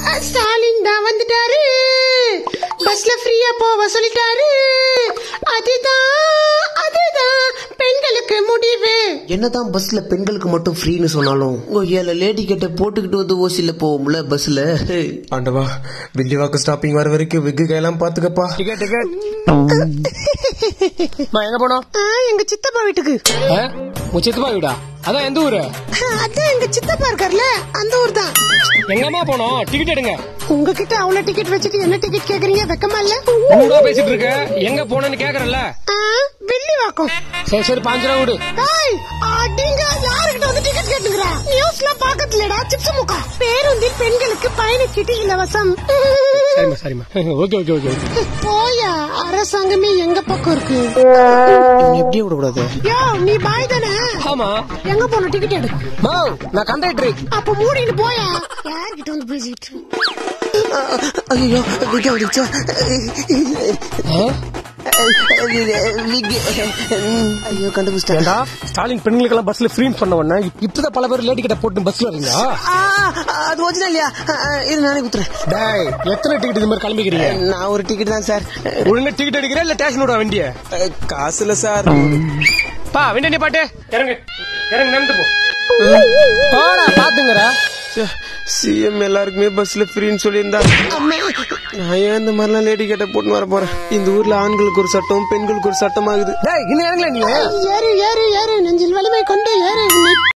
ஸ்டாலின் தான் வந்துட்டாரு பஸ்ல ஃப்ரீயா போக சொல்லிட்டாரு அதுதான் அதுதான் பெண்களுக்கு முடிவு என்னதான் பஸ்ல பெண்களுக்கு மட்டும் ஃப்ரீன்னு சொன்னாலும் ஏழை லேடி கிட்ட போட்டுக்கிட்டு வந்து ஓசில போவோம்ல பஸ்ல ஆண்டவா வில்லிவாக்கு ஸ்டாப்பிங் வர வரைக்கும் விக்கு கையெல்லாம் பாத்துக்கப்பா டிக்கெட் டிக்கெட் மா எங்க போனோம் ஆ, எங்க சித்தப்பா வீட்டுக்கு ஆ? உன் சித்தப்பா வீடா அதான் எந்த ஊரு ஆ, அதான் எங்க சித்தப்பா இருக்கார்ல அந்த ஊர் தான் எங்கம்மா போனோம் டிக்கெட் எடுங்க உங்ககிட்ட அவ்வளவு டிக்கெட் வச்சுட்டு என்ன டிக்கெட் கேக்குறீங்க வெக்கமா இல்ல உங்களோட பேசிட்டு இருக்க எங்க போனேன்னு கேக்குறல்ல ஆ, வில்லிவாக்கம் சரி சரி பாஞ்சு ரூபா விடு ஏய், அடிங்க யாருக்கிட்ட வந்து டிக்கெட் கேட்டுக்கிறா நியூஸ்ல பாக்கத்துலடா சிப்ஸ் முக்கா பேருந்தில் பெண்களுக்கு பயணச்சீட்டு இலவசம் சரிம்மா சரிம்மா ஓகே ஓகே ஓகே போயா அரசாங்கமே எங்க பக்கம் இருக்கு எப்படியே விடக்கூடாது யோ நீ பாய் தானே ஆமா எங்க போன டிக்கெட் எடு மா நான் கண்டக்டர் அப்ப மூடிட்டு போயா யார்கிட்ட வந்து பேசிட்டு ஐயோ விக்க வந்துச்சா ஐயோ கண்டுபிடிச்சிட்டேன் ஏண்டா ஸ்டாலின் பெண்களுக்கெல்லாம் பஸ்ல ஃப்ரீ பண்ண உடனே இப்பதான் பல பேர் லேடி கிட்ட போட்டு பஸ்ல வரீங்க ஆ, அது ஒரிஜினல் இல்லையா ஆ, இரு நானே குத்துறேன் டேய் எத்தனை டிக்கெட் இது மாதிரி கிளம்பிக்கிறீங்க நான் ஒரு டிக்கெட் தான் சார் ஒழுங்கா டிக்கெட் எடுக்கிறேன் இல்ல ஸ்டேஷன் விட வண்டிய காசு இல்ல சார் பா வண்டி நீ பாட்டு இறங்கு இறங்கு நடந்து போ போடா பாத்துங்கடா சிஎம் எல்லாருக்குமே பஸ்ல ஃப்ரீன்னு சொல்லியிருந்தா நான் ஏன் இந்த மாதிரிலாம் லேடி கிட்ட போட்டு வர போறேன் இந்த ஊர்ல ஆண்களுக்கு ஒரு சட்டம் பெண்களுக்கு ஒரு சட்டம் ஆகுது டேய் இன்னும் இறங்கல நீ ஏறு ஏறு ஏறு நெஞ்சில் வலிமை கொண்டு ஏறு நீ